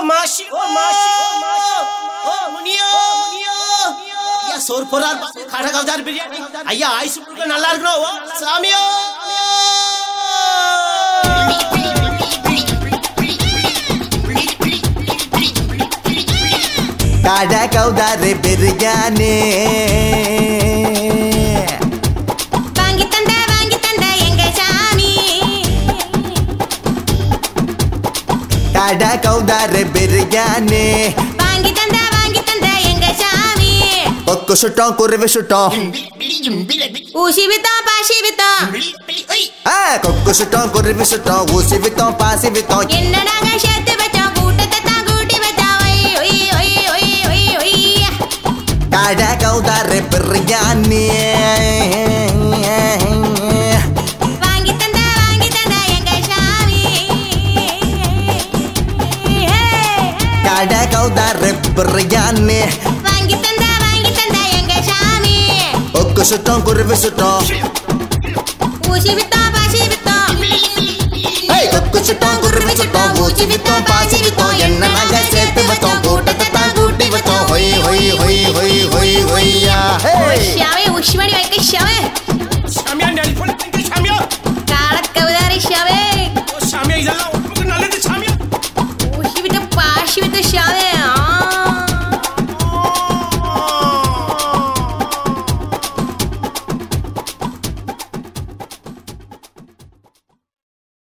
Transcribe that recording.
மாஷி ஓ மாஷி ஓ மாஷி ஓ முனியோ முனியோ ஐயா சோறு போறார் கடை கவுதார் பிரியாணி ஐயா ஆயுசு முழுக்க நல்லா இருக்கணும் ஓ சாமியோ கடை கௌதாரு பிரியாணி வாங்கி தந்த வாங்கி தந்த எங்க சாமி கடை கௌதாரு பிரியாணி வாங்கி தந்த வாங்கி தந்த எங்க சாமி கொக்கு சுட்டோம் குருவி சுட்டோம் ஊசி வித்தோம் பாசி வித்தோம் ஆ, கொக்கு சுட்டோம் குருவி சுட்டோம் ஊசி வித்தோம் பாசி வித்தோம் என்ன நாங்க சேர்த்து வச்சோம் கூட்டத்தை தான் கூட்டி வச்சோம் ஒய், ஒய், ஒய், ஒய், ஒய், ஒய். கடை கௌதாரு பிரியாணி வாங்கி தந்த வாங்கி தந்த எங்க சாமி கடை கௌதாரு பிரியாணி வாங்கி தந்த வாங்கி தந்த எங்க சாமி கொக்கு சுட்டோம் குருவி சுட்டோம் ஊசி வித்தோம் பாசி வித்தோம் ஏய், கொக்கு சுட்டோம் குருவி சுட்டோம் ஊசி வித்தோம் பாசி வித்தோம் என்ன நாங்க சேர்த்து வச்சோம் கூட்டத்தை தான் கூட்டி வச்சோம் ஹொய் ஹொய் ஹொய் ஹொய் ஹொய் ஹொய்யா ஹே ஷாவே உஷ்மணி வைக்க ஷாவே